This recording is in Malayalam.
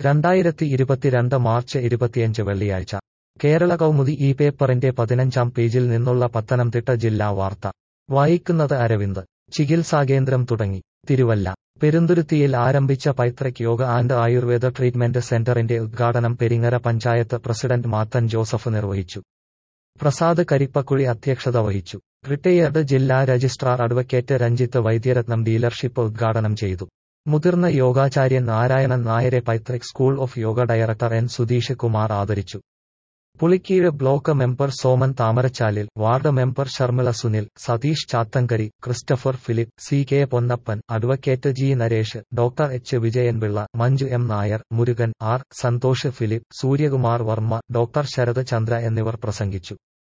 രണ്ടായിരത്തി ഇരുപത്തിരണ്ട് മാർച്ച് ഇരുപത്തിയഞ്ച് വെള്ളിയാഴ്ച കേരള കൗമുദി ഈ പേപ്പറിന്റെ പതിനഞ്ചാം പേജിൽ നിന്നുള്ള പത്തനംതിട്ട ജില്ലാ വാർത്ത വായിക്കുന്നത് അരവിന്ദ് ചികിത്സാകേന്ദ്രം തുടങ്ങി തിരുവല്ല പെരുന്തുരുത്തിയിൽ ആരംഭിച്ച പൈത്രക് യോഗ ആൻഡ് ആയുർവേദ ട്രീറ്റ്മെന്റ് സെന്ററിന്റെ ഉദ്ഘാടനം പെരിങ്ങര പഞ്ചായത്ത് പ്രസിഡന്റ് മാത്തൻ ജോസഫ് നിർവഹിച്ചു പ്രസാദ് കരിപ്പക്കുഴി അധ്യക്ഷത വഹിച്ചു റിട്ടയേർഡ് ജില്ലാ registrar advocate Ranjith Vaidyaratnam dealership ഉദ്ഘാടനം ചെയ്തു മുതിർന്ന യോഗാചാര്യൻ നാരായണൻ നായരെ Paithrak school of yoga director N Sudheesh Kumar ആദരിച്ചു Pulikeezh block member Soman Thamarachalil ward member Sharmila Sunil Satheesh Chathankary Christopher Philip C K Ponnappan advocate G Naresh doctor H Vijayanpillai Manju M Nair Murugan R Santhosh Philip Suryakumar Varma doctor Sarath Chandra എന്നിവർ പ്രസംഗിച്ചു